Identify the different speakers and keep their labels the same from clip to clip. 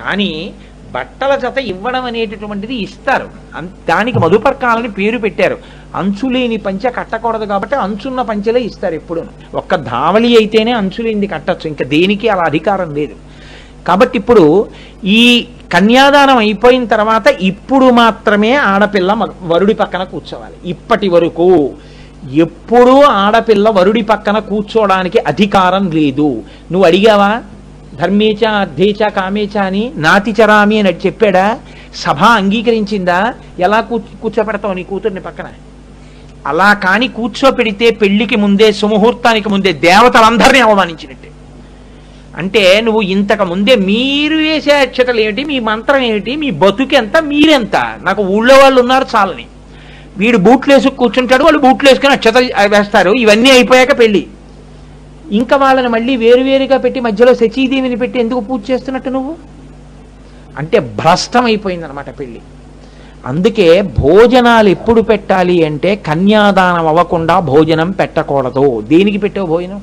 Speaker 1: కానీ బట్టల జత ఇవ్వడం అనేటటువంటిది ఇస్తారు అన్- దానికి మధుపర్కాలని పేరు పెట్టారు అంచులేని పంచె కట్టకూడదు కాబట్టి అంచున్న పంచెలే ఇస్తారు ఎప్పుడు ఒక్క ధావళి అయితేనే అంచులేనిది కట్టచ్చు ఇంకా దేనికి అలా అధికారం లేదు కాబట్టి ఇప్పుడు ఈ కన్యాదానం అయిపోయిన తర్వాత ఇప్పుడు మాత్రమే ఆడపిల్ల మగ- వరుడి పక్కన కూర్చోవాలి ఇప్పటి వరకు ఎప్పుడూ ఆడపిల్ల వరుడి పక్కన కూర్చోవడానికి అధికారం లేదు నువ్వు అడిగావా ధర్మేచ అర్థేచ కామేచ అని నాతి చరామి అని చెప్పాడా సభ అంగీకరించిందా ఎలా కూర్చో కూర్చోపెడతావు నీ కూతుర్ని పక్కన అలా కాని కూర్చోపెడితే పెళ్లికి ముందే సుముహూర్తానికి ముందే దేవతలందరినీ అవమానించినట్టే అంటే నువ్వు ఇంతకు ముందే మీరు వేసే అక్షతలు ఏమిటి మీ మంత్రం ఏమిటి మీ బతుకెంత మీరెంత నాకు ఊళ్ళో వాళ్ళు ఉన్నారు చాలని వీడు బూట్లు వేసి కూర్చుంటాడు వాళ్ళు బూట్లు వేసుకుని అక్షతలు వేస్తారు ఇవన్నీ అయిపోయాక పెళ్లి ఇంకా వాళ్ళని మళ్ళీ వేరువేరుగా పెట్టి మధ్యలో శచీదేవిని పెట్టి ఎందుకు పూజ చేస్తున్నట్టు నువ్వు అంటే భ్రష్టం అయిపోయిందనమాట పెళ్లి అందుకే భోజనాలు ఎప్పుడు పెట్టాలి అంటే కన్యాదానం అవ్వకుండా భోజనం పెట్టకూడదు దేనికి పెట్టావు భోజనం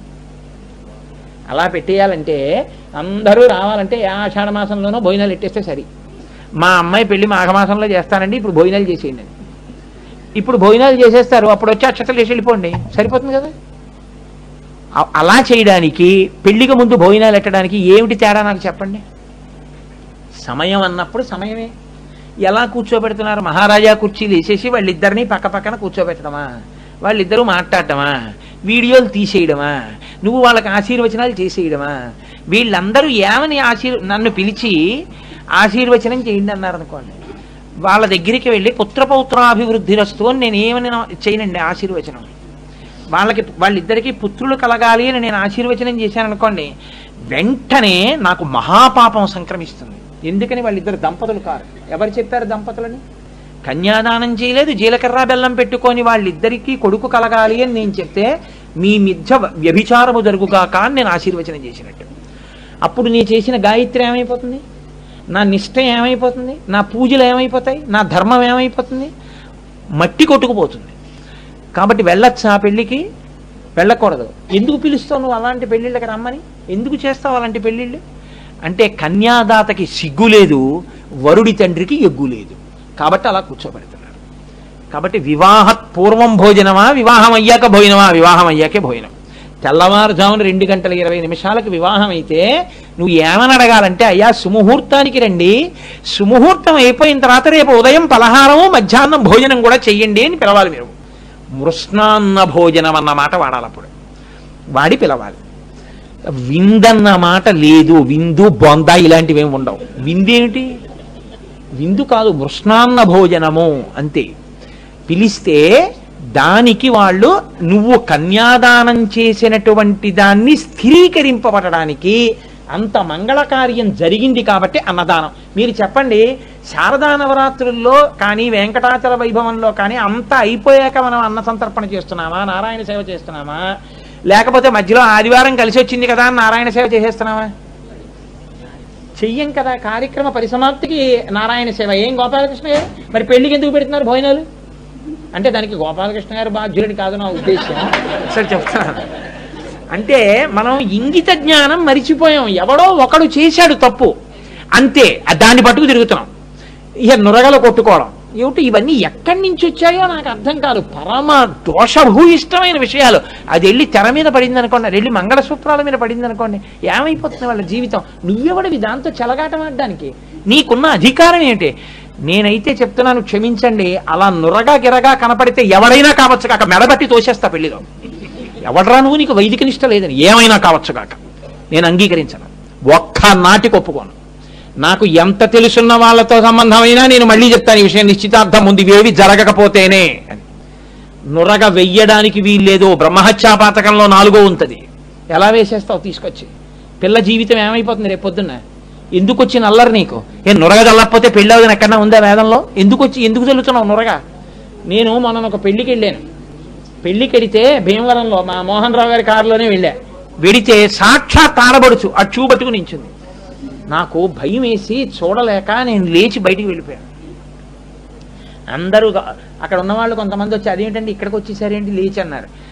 Speaker 1: అలా పెట్టేయాలంటే అందరూ రావాలంటే ఏ ఆషాఢ మాసంలోనో భోజనాలు ఎట్టేస్తే సరి మా అమ్మాయి పెళ్లి మాఘమాసంలో చేస్తానండి ఇప్పుడు భోజనాలు చేసేయండి అని. ఇప్పుడు భోజనాలు చేసేస్తారు అప్పుడు వచ్చి అక్షతలు వేసి వెళ్ళిపోండి సరిపోతుంది కదా అ- అలా చేయడానికి పెళ్లికి ముందు భోజనాలు ఎట్టడానికి ఏమిటి తేడా నాకు చెప్పండి సమయం అన్నప్పుడు సమయమే ఎలా కూర్చోబెడుతున్నారు మహారాజా కుర్చీలు వేసేసి వాళ్ళిద్దరిని పక్క పక్కన కూర్చోబెట్టడమా వాళ్ళిద్దరూ మాట్లాడటమా వీడియోలు తీసేయడమా నువ్వు వాళ్ళకి ఆశీర్వచనాలు చేసేయడమా వీళ్ళందరూ ఏమని ఆశీర్ నన్ను పిలిచి ఆశీర్వచనం చేయండి అన్నారు అనుకోండి వాళ్ళ దగ్గరికి వెళ్ళి పుత్రపౌత్రాభివృద్ధి రస్తు అని నేను ఏమని చేయనండి ఆశీర్వచనం వాళ్ళకి వాళ్ళిద్దరికీ పుత్రులు కలగాలి అని నేను ఆశీర్వచనం చేశాను అనుకోండి వెంటనే నాకు మహాపాపం సంక్రమిస్తుంది ఎందుకని వాళ్ళిద్దరు దంపతులు కారు ఎవరు చెప్పారు దంపతులని కన్యాదానం చేయలేదు జీలకర్ర బెల్లం పెట్టుకొని వాళ్ళిద్దరికీ కొడుకు కలగాలి అని నేను చెప్తే మీ మిథ్య వ్యభిచారము జరుగుగాక అని నేను ఆశీర్వచనం చేసినట్టు అప్పుడు నేను చేసిన గాయత్రి ఏమైపోతుంది నా నిష్ట ఏమైపోతుంది నా పూజలు ఏమైపోతాయి నా ధర్మం ఏమైపోతుంది మట్టి కొట్టుకుపోతుంది కాబట్టి వెళ్ళొచ్చా ఆ పెళ్ళికి వెళ్ళకూడదు ఎందుకు పిలుస్తావు నువ్వు అలాంటి పెళ్ళిళ్ళకి రమ్మని ఎందుకు చేస్తావు అలాంటి పెళ్ళిళ్ళు అంటే కన్యాదాతకి సిగ్గు లేదు వరుడి తండ్రికి ఎగ్గు లేదు కాబట్టి అలా కూర్చోబెడుతున్నారు కాబట్టి వివాహ పూర్వం భోజనమా వివాహం అయ్యాక భోజనమా వివాహం అయ్యాకే భోజనం తెల్లవారుజామున రెండు గంటల ఇరవై నిమిషాలకు వివాహం అయితే నువ్వు ఏమని అడగాలంటే అయ్యా సుముహూర్తానికి రండి సుముహూర్తం అయిపోయిన తర్వాత రేపు ఉదయం పలహారము మధ్యాహ్నం భోజనం కూడా చెయ్యండి అని పిలవాలి మీరు మృష్ణాన్న భోజనం అన్న మాట వాడాలి అప్పుడు వాడి పిలవాలి విందన్న మాట లేదు విందు బొంద ఇలాంటివి ఏమి ఉండవు విందేమిటి విందు కాదు మృష్ణాన్న భోజనము అంతే పిలిస్తే దానికి వాళ్ళు నువ్వు కన్యాదానం చేసినటువంటి దాన్ని స్థిరీకరింపబడడానికి అంత మంగళకార్యం జరిగింది కాబట్టి అన్నదానం మీరు చెప్పండి శారదా నవరాత్రుల్లో కానీ వెంకటాచల వైభవంలో కానీ అంతా అయిపోయాక మనం అన్న సంతర్పణ చేస్తున్నామా నారాయణ సేవ చేస్తున్నామా లేకపోతే మధ్యలో ఆదివారం కలిసి వచ్చింది కదా అని నారాయణ సేవ చేసేస్తున్నామా చెయ్యం కదా కార్యక్రమ పరిసమాప్తికి నారాయణ సేవ ఏం గోపాలకృష్ణ గారు మరి పెళ్లికి ఎందుకు పెడుతున్నారు భోజనాలు అంటే దానికి గోపాలకృష్ణ గారు బాధ్యులని కాదు నా ఉద్దేశం సరే చెప్తున్నాను అంటే మనం ఇంగిత జ్ఞానం మరిచిపోయాం ఎవడో ఒకడు చేశాడు తప్పు అంతే ఆ దాన్ని పట్టుకు తిరుగుతున్నాం ఇక నురగలు కొట్టుకోవడం ఏమిటి ఇవన్నీ ఎక్కడి నుంచి వచ్చాయో నాకు అర్థం కాదు పరమ దోషభూయిష్టమైన విషయాలు అది వెళ్ళి తెర మీద పడింది అనుకోండి అది వెళ్ళి మంగళసూత్రాల మీద పడింది అనుకోండి ఏమైపోతుంది వాళ్ళ జీవితం నువ్వెవడివి దాంతో చెలగాటం ఆడడానికి నీకున్న అధికారం ఏంటి నేనైతే చెప్తున్నాను క్షమించండి అలా నురగా గిరగా కనపడితే ఎవడైనా కావచ్చు కాక మెడబట్టి తోసేస్తా పెళ్లిలో ఎవడరా నువ్వు నీకు వైదిక నిష్ట లేదని ఏమైనా కావచ్చు కాక నేను అంగీకరించను ఒక్క నాటికి ఒప్పుకోను నాకు ఎంత తెలుసున్న వాళ్ళతో సంబంధమైనా నేను మళ్ళీ చెప్తాను ఈ విషయం నిశ్చితార్థం ఉంది ఇవేవి జరగకపోతేనే అని నురగ వెయ్యడానికి వీల్లేదు బ్రహ్మహత్యాపాతకంలో నాలుగో ఉంటుంది ఎలా వేసేస్తావు తీసుకొచ్చి పిల్ల జీవితం ఏమైపోతుంది రేపు పొద్దున్న ఎందుకు వచ్చిన అల్లరి నీకు ఏ నురగ చల్లకపోతే పెళ్ళి అవుదని ఎక్కడన్నా ఉందా వేదంలో ఎందుకు వచ్చి ఎందుకు చల్లుతున్నావు నురగ నేను మొన్న ఒక పెళ్లికి వెళ్ళాను పెళ్లికి వెడితే భీమవరంలో మా మోహన్ రావు గారి కారులోనే వెళ్ళా వెడితే సాక్షాత్ తాడబడుచు ఆ చూ పట్టుకు నించుంది నాకు భయం వేసి చూడలేక నేను లేచి బయటికి వెళ్ళిపోయాను అందరూ గా- అక్కడ ఉన్న వాళ్ళు కొంతమంది వచ్చి అదేంటండి ఇక్కడికి వచ్చేసారేంటి లేచి అన్నారు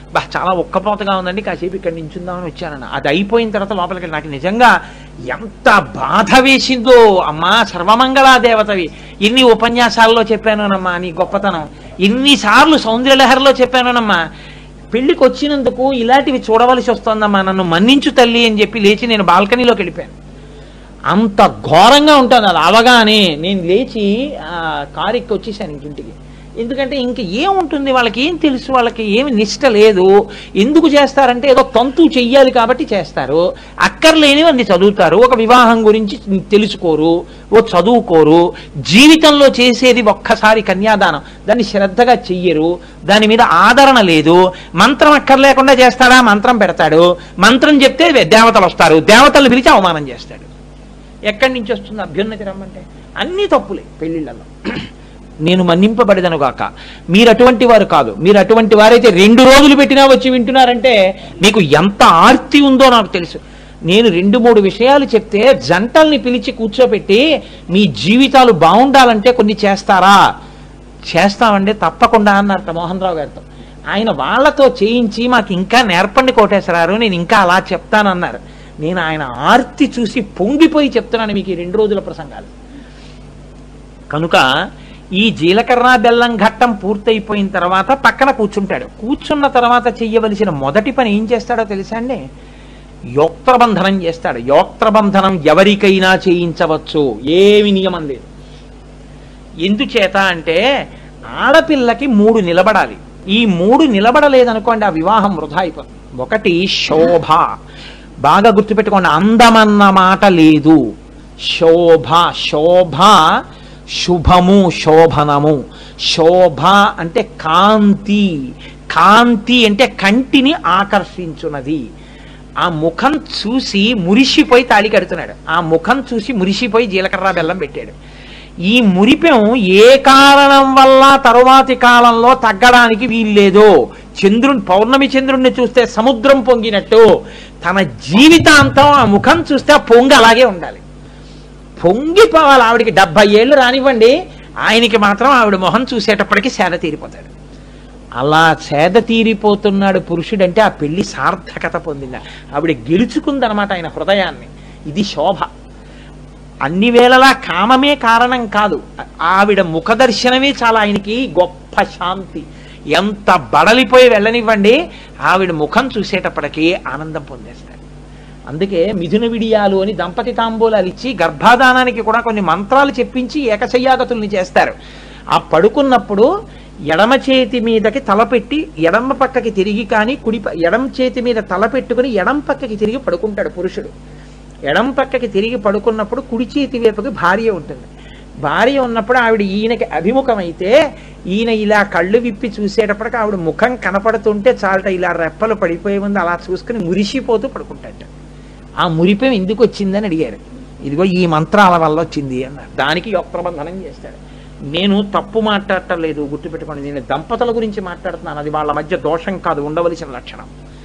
Speaker 1: బా చాలా ఒక్కపోతగా ఉందండి కాసేపు ఇక్కడ నించుందామని వచ్చానన్న అది అయిపోయిన తర్వాత లోపలికి వెళ్ళి నాకు నిజంగా ఎంత బాధ వేసిందో అమ్మా సర్వమంగళా దేవతవి ఎన్ని ఉపన్యాసాల్లో చెప్పానోనమ్మా నీ గొప్పతనం ఎన్నిసార్లు సౌందర్యలహరిలో చెప్పానోనమ్మా పెళ్లికి వచ్చినందుకు ఇలాంటివి చూడవలసి వస్తోందమ్మా నన్ను మన్నించు తల్లి అని చెప్పి లేచి నేను బాల్కనీలోకి వెళ్ళిపోయాను అంత ఘోరంగా ఉంటుంది అది అవగానే నేను లేచి ఆ, కారు ఎక్కి వచ్చేసాను ఇంక ఇంటికి ఎందుకంటే ఇంక ఏముంటుంది వాళ్ళకి ఏం తెలుసు వాళ్ళకి ఏమి నిష్ట లేదు ఎందుకు చేస్తారంటే ఏదో తంతు చెయ్యాలి కాబట్టి చేస్తారు అక్కర్లేనివి అన్ని చదువుతారు ఒక వివాహం గురించి తెలుసుకోరు ఓ చదువుకోరు జీవితంలో చేసేది ఒక్కసారి కన్యాదానం దాన్ని శ్రద్ధగా చెయ్యరు దాని మీద ఆదరణ లేదు మంత్రం అక్కర్లేకుండా చేస్తాడా మంత్రం పెడతాడు మంత్రం చెప్తే దేవతలు వస్తారు దేవతలు పిలిచి అవమానం చేస్తాడు ఎక్కడి నుంచి వస్తుంది అభ్యున్నతి రమ్మంటే అన్ని తప్పులే పెళ్లిళ్ళలో నేను మన్నింపబడిదను గాక మీరు అటువంటి వారు కాదు మీరు అటువంటి వారైతే రెండు రోజులు పెట్టినా వచ్చి వింటున్నారంటే మీకు ఎంత ఆర్తి ఉందో నాకు తెలుసు నేను రెండు మూడు విషయాలు చెప్తే జంటల్ని పిలిచి కూర్చోబెట్టి మీ జీవితాలు బాగుండాలంటే కొన్ని చేస్తారా చేస్తామండి తప్పకుండా అన్నారట మోహన్ రావు గారితో ఆయన వాళ్ళతో చేయించి మాకు ఇంకా నేర్పండి కోటేశ్వరారు నేను ఇంకా అలా చెప్తానన్నారు నేను ఆయన ఆర్తి చూసి పొంగిపోయి చెప్తున్నాను మీకు ఈ రెండు రోజుల ప్రసంగాలు కనుక ఈ జీలకర్ర బెల్లం ఘట్టం పూర్తయిపోయిన తర్వాత పక్కన కూర్చుంటాడు కూర్చున్న తర్వాత చెయ్యవలసిన మొదటి పని ఏం చేస్తాడో తెలుసా అండి యోక్త్రబంధనం చేస్తాడు యోక్త్రబంధనం ఎవరికైనా చేయించవచ్చు ఏమి నియమం లేదు ఎందుచేత అంటే ఆడపిల్లకి మూడు నిలబడాలి ఈ మూడు నిలబడలేదనుకోండి ఆ వివాహం వృధా అయిపోతుంది ఒకటి శోభ బాగా గుర్తుపెట్టుకోండి అందమన్న మాట లేదు శోభ శోభ శుభము శోభనము శోభ అంటే కాంతి కాంతి అంటే కంటిని ఆకర్షించున్నది ఆ ముఖం చూసి మురిసిపోయి తాళి కడుతున్నాడు ఆ ముఖం చూసి మురిసిపోయి జీలకర్ర బెల్లం పెట్టాడు ఈ మురిపెం ఏ కారణం వల్ల తరువాతి కాలంలో తగ్గడానికి వీల్లేదో చంద్రుని పౌర్ణమి చంద్రుణ్ణి చూస్తే సముద్రం పొంగినట్టు తన జీవితాంతం ఆ ముఖం చూస్తే ఆ పొంగి అలాగే ఉండాలి పొంగిపోవాలి ఆవిడికి డెబ్బై ఏళ్ళు రానివ్వండి ఆయనకి మాత్రం ఆవిడ మొహం చూసేటప్పటికి సేద తీరిపోతాడు అలా సేద తీరిపోతున్నాడు పురుషుడంటే ఆ పెళ్లి సార్థకత పొందింది ఆవిడ గెలుచుకుందనమాట ఆయన హృదయాన్ని ఇది శోభ అన్ని వేళలా కామమే కారణం కాదు ఆవిడ ముఖ దర్శనమే చాలా ఆయనకి గొప్ప శాంతి ఎంత బడలిపోయి వెళ్ళనివ్వండి ఆవిడ ముఖం చూసేటప్పటికి ఆనందం పొందేస్తాడు అందుకే మిథున విడియాలు అని దంపతి తాంబూలాలు ఇచ్చి గర్భాధానానికి కూడా కొన్ని మంత్రాలు చెప్పించి ఏకశయ్యాగతుల్ని చేస్తారు ఆ పడుకున్నప్పుడు ఎడమ చేతి మీదకి తలపెట్టి ఎడమ పక్కకి తిరిగి కానీ కుడి ప- ఎడమ చేతి మీద తల పెట్టుకుని ఎడం పక్కకి తిరిగి పడుకుంటాడు పురుషుడు ఎడం పక్కకి తిరిగి పడుకున్నప్పుడు కుడి చేతి వైపుకి భార్య ఉంటుంది భార్య ఉన్నప్పుడు ఆవిడ ఈయనకి అభిముఖమైతే ఈయన ఇలా కళ్ళు విప్పి చూసేటప్పటికి ఆవిడ ముఖం కనపడుతుంటే చాలట ఇలా రెప్పలు పడిపోయే ముందు అలా చూసుకుని మురిసిపోతూ పడుకుంటాట ఆ మురిపం ఎందుకు వచ్చిందని అడిగారు ఇదిగో ఈ మంత్రాల వల్ల వచ్చింది అన్నారు దానికి యోక్తబంధనం చేస్తాడు నేను తప్పు మాట్లాడటం లేదు గుర్తుపెట్టుకోండి నేను దంపతుల గురించి మాట్లాడుతున్నాను అది వాళ్ళ మధ్య దోషం కాదు ఉండవలసిన లక్షణం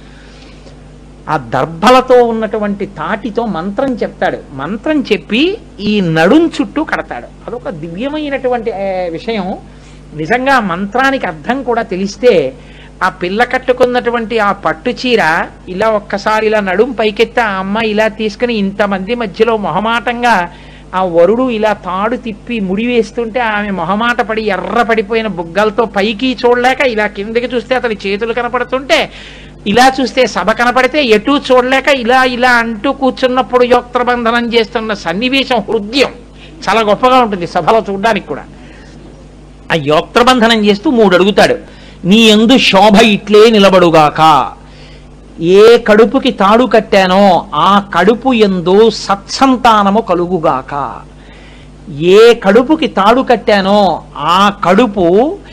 Speaker 1: ఆ దర్భలతో ఉన్నటువంటి తాటితో మంత్రం చెప్తాడు మంత్రం చెప్పి ఈ నడుం చుట్టూ కడతాడు అదొక దివ్యమైనటువంటి ఏ, విషయం నిజంగా ఆ మంత్రానికి అర్థం కూడా తెలిస్తే ఆ పిల్ల కట్టుకున్నటువంటి ఆ పట్టు చీర ఇలా ఒక్కసారి ఇలా నడుం పైకెత్తి ఆ అమ్మ ఇలా తీసుకుని ఇంతమంది మధ్యలో మొహమాటంగా ఆ వరుడు ఇలా తాడు తిప్పి ముడి వేస్తుంటే ఆమె మొహమాట పడి ఎర్ర పడిపోయిన బుగ్గలతో పైకి చూడలేక ఇలా కిందకి చూస్తే అతని చేతులు కనపడుతుంటే ఇలా చూస్తే సభ కనపడితే ఎటు చూడలేక ఇలా ఇలా అంటూ కూర్చున్నప్పుడు యోక్త్రబంధనం చేస్తున్న సన్నివేశం హృదయం చాలా గొప్పగా ఉంటుంది సభలో చూడడానికి కూడా ఆ యోక్త్రబంధనం చేస్తూ మూడు అడుగుతాడు నీ ఎందు శోభ ఇట్లే నిలబడుగాక ఏ కడుపుకి తాడు కట్టానో ఆ కడుపు ఎందు సత్సంతానము కలుగుగాక ఏ కడుపుకి తాడు కట్టానో ఆ కడుపు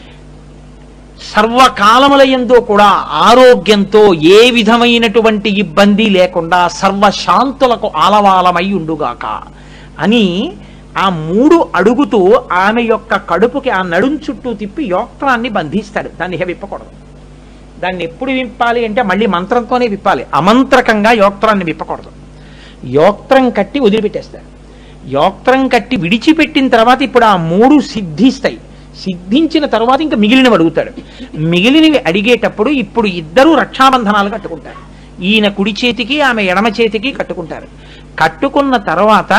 Speaker 1: సర్వకాలముల ఎందు కూడా ఆరోగ్యంతో ఏ విధమైనటువంటి ఇబ్బంది లేకుండా సర్వశాంతులకు ఆలవాలమై ఉండుగాక అని ఆ మూడు అడుగుతూ ఆమె యొక్క కడుపుకి ఆ నడుం చుట్టూ తిప్పి యోక్త్రాన్ని బంధిస్తాడు దాన్ని ఇక విప్పకూడదు దాన్ని ఎప్పుడు విప్పాలి అంటే మళ్ళీ మంత్రంతోనే విప్పాలి అమంత్రకంగా యోక్త్రాన్ని విప్పకూడదు యోక్త్రం కట్టి వదిలిపెట్టేస్తాడు యోక్త్రం కట్టి విడిచిపెట్టిన తర్వాత ఇప్పుడు ఆ మూడు సిద్ధిస్తాయి సిద్ధించిన తర్వాత ఇంకా మిగిలినవి అడుగుతాడు మిగిలినవి అడిగేటప్పుడు ఇప్పుడు ఇద్దరూ రక్షాబంధనాలు కట్టుకుంటారు ఈయన కుడి చేతికి ఆమె ఎడమ చేతికి కట్టుకుంటారు కట్టుకున్న తర్వాత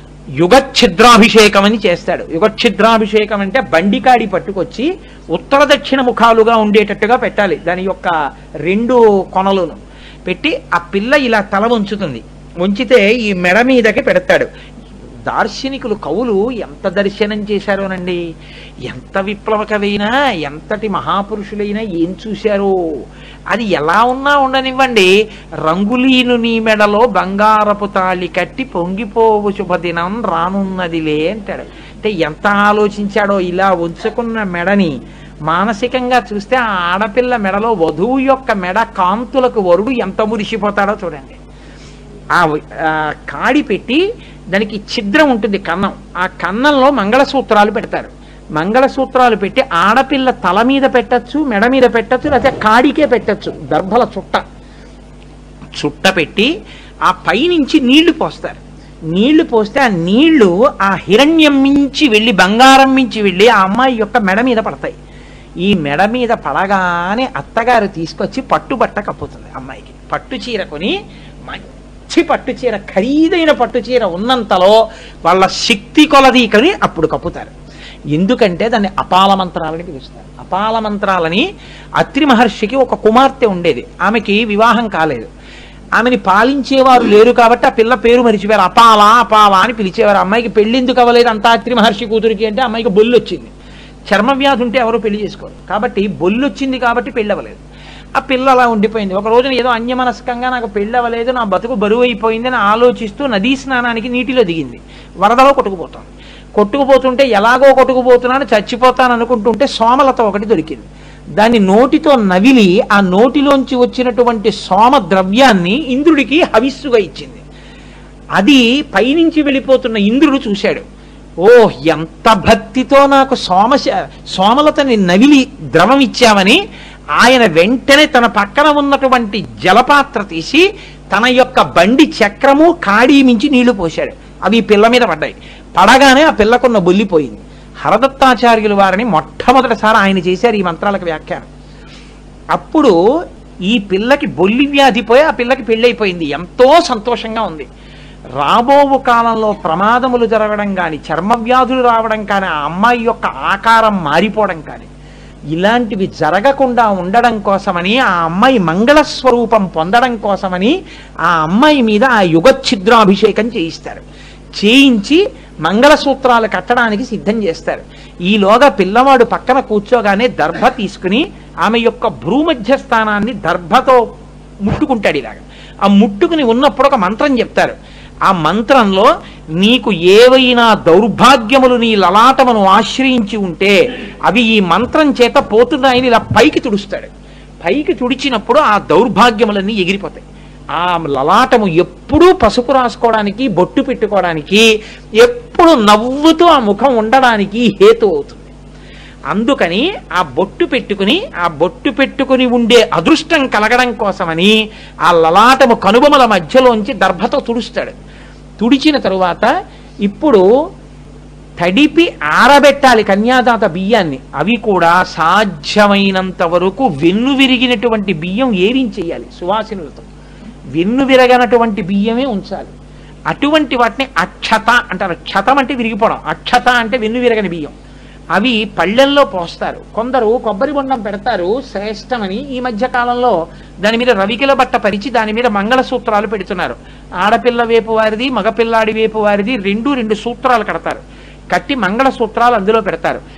Speaker 1: యుగఛిద్రాభిషేకం అని చేస్తాడు యుగఛిద్రాభిషేకం అంటే బండికాడి పట్టుకొచ్చి ఉత్తర దక్షిణ ముఖాలుగా ఉండేటట్టుగా పెట్టాలి దాని యొక్క రెండు కొనలను పెట్టి ఆ పిల్ల ఇలా తల వంచుతుంది వంచితే ఈ మెడ మీదకి పెడతాడు దార్శనికులు కవులు ఎంత దర్శనం చేశారోనండి ఎంత విప్లవకవైనా ఎంతటి మహాపురుషులైనా ఏం చూశారో అది ఎలా ఉన్నా ఉండనివ్వండి రంగులీను నీ మెడలో బంగారపు తాళి కట్టి పొంగిపోవు శుభదినం రానున్నదిలే అంటాడు అంటే ఎంత ఆలోచించాడో ఇలా ఉంచుకున్న మెడని మానసికంగా చూస్తే ఆ ఆడపిల్ల మెడలో వధువు యొక్క మెడ కాంతులకు వరుడు ఎంత మురిసిపోతాడో చూడండి ఆ ఆ కాడి పెట్టి దానికి ఛిద్రం ఉంటుంది కన్నం ఆ కన్నంలో మంగళసూత్రాలు పెడతారు మంగళసూత్రాలు పెట్టి ఆడపిల్ల తల మీద పెట్టచ్చు మెడ మీద పెట్టచ్చు లేకపోతే కాడికే పెట్టచ్చు దర్భల చుట్ట చుట్ట పెట్టి ఆ పైనుంచి నీళ్లు పోస్తారు నీళ్లు పోస్తే ఆ నీళ్లు ఆ హిరణ్యం మించి వెళ్ళి బంగారం మించి వెళ్ళి ఆ అమ్మాయి యొక్క మెడ మీద పడతాయి ఈ మెడ మీద పడగానే అత్తగారు తీసుకొచ్చి పట్టుబట్ట కప్పుతుంది అమ్మాయికి పట్టు చీర కొని మంచి పట్టు చీర ఖరీదైన పట్టు చీర ఉన్నంతలో వాళ్ళ శక్తి కొలది కొని అప్పుడు కప్పుతారు ఎందుకంటే దాన్ని అపాల మంత్రాలని పిలుస్తారు అపాల మంత్రాలని అత్రి మహర్షికి ఒక కుమార్తె ఉండేది ఆమెకి వివాహం కాలేదు ఆమెని పాలించేవారు లేరు కాబట్టి ఆ పిల్ల పేరు మరిచిపోయారు అపాల అపాల అని పిలిచేవారు అమ్మాయికి పెళ్ళెందుకు అవ్వలేదు అంతా అత్రి మహర్షి కూతురికి అంటే అమ్మాయికి బొల్లు వచ్చింది చర్మ వ్యాధి ఉంటే ఎవరు పెళ్లి చేసుకోరు కాబట్టి బొల్లు వచ్చింది కాబట్టి పెళ్ళి అవ్వలేదు ఆ పిల్ల అలా ఉండిపోయింది ఒక రోజున ఏదో అన్యమనస్కంగా నాకు పెళ్ళి అవ్వలేదు నా బతుకు బరువు అయిపోయింది అని ఆలోచిస్తూ నదీ స్నానానికి నీటిలో దిగింది వరదలో కొట్టుకుపోతుంది కొట్టుకుపోతుంటే ఎలాగో కొట్టుకుపోతున్నాను చచ్చిపోతాను అనుకుంటుంటే సోమలత ఒకటి దొరికింది దాన్ని నోటితో నవిలి ఆ నోటిలోంచి వచ్చినటువంటి సోమ ద్రవ్యాన్ని ఇంద్రుడికి హవిస్సుగా ఇచ్చింది అది పైనుంచి వెళ్ళిపోతున్న ఇంద్రుడు చూశాడు ఓ ఎంత భక్తితో నాకు సోమ సోమలతని నవిలి ద్రవం ఇచ్చామని ఆయన వెంటనే తన పక్కన ఉన్నటువంటి జలపాత్ర తీసి తన యొక్క బండి చక్రము కాడి మించి నీళ్లు పోశాడు అవి ఈ పిల్ల మీద పడ్డాయి పడగానే ఆ పిల్లకున్న బొల్లిపోయింది హరదత్తాచార్యుల వారిని మొట్టమొదటిసారి ఆయన చేశారు ఈ మంత్రాలకు వ్యాఖ్యానం అప్పుడు ఈ పిల్లకి బొల్లి వ్యాధి పోయి ఆ పిల్లకి పెళ్ళైపోయింది ఎంతో సంతోషంగా ఉంది రాబోవు కాలంలో ప్రమాదములు జరగడం కానీ చర్మ వ్యాధులు రావడం కానీ ఆ అమ్మాయి యొక్క ఆకారం మారిపోవడం కానీ ఇలాంటివి జరగకుండా ఉండడం కోసమని ఆ అమ్మాయి మంగళ స్వరూపం పొందడం కోసమని ఆ అమ్మాయి మీద ఆ యుగఛిద్రాభిషేకం చేయిస్తారు చేయించి మంగళసూత్రాలు కట్టడానికి సిద్ధం చేస్తారు ఈలోగా పిల్లవాడు పక్కన కూర్చోగానే దర్భ తీసుకుని ఆమె యొక్క భ్రూమధ్య స్థానాన్ని దర్భతో ముట్టుకుంటాడు ఇలాగా ఆ ముట్టుకుని ఉన్నప్పుడు ఒక మంత్రం చెప్తారు ఆ మంత్రంలో నీకు ఏవైనా దౌర్భాగ్యములు నీ లలాటమును ఆశ్రయించి ఉంటే అవి ఈ మంత్రం చేత పోతున్నాయని ఇలా పైకి తుడుస్తాడు పైకి తుడిచినప్పుడు ఆ దౌర్భాగ్యములన్నీ ఎగిరిపోతాయి ఆ లలాటము ఎప్పుడూ పసుపు రాసుకోవడానికి బొట్టు పెట్టుకోవడానికి ఎప్పుడు నవ్వుతూ ఆ ముఖం ఉండడానికి హేతు అవుతుంది అందుకని ఆ బొట్టు పెట్టుకుని ఆ బొట్టు పెట్టుకుని ఉండే అదృష్టం కలగడం కోసమని ఆ లలాటము కనుబొమల మధ్యలోంచి దర్భతో తుడుస్తాడు తుడిచిన తరువాత ఇప్పుడు తడిపి ఆరబెట్టాలి కన్యాదాత బియ్యాన్ని అవి కూడా సాధ్యమైనంత వరకు వెన్ను విరిగినటువంటి బియ్యం ఏరించేయాలి సువాసినులతో వెన్ను విరగనటువంటి బియ్యమే ఉంచాలి అటువంటి వాటిని అక్షత అంటారు క్షతం అంటే విరిగిపోవడం అక్షత అంటే వెన్ను విరగని బియ్యం అవి పళ్ళెల్లో పోస్తారు కొందరు కొబ్బరి బొండం పెడతారు శ్రేష్టమని ఈ మధ్య కాలంలో దాని మీద రవికిల బట్ట పరిచి దాని మీద మంగళసూత్రాలు పెడుతున్నారు ఆడపిల్ల వేపు వారిది మగపిల్లాడి వేపు వారిది రెండు రెండు సూత్రాలు కడతారు కట్టి మంగళసూత్రాలు అందులో పెడతారు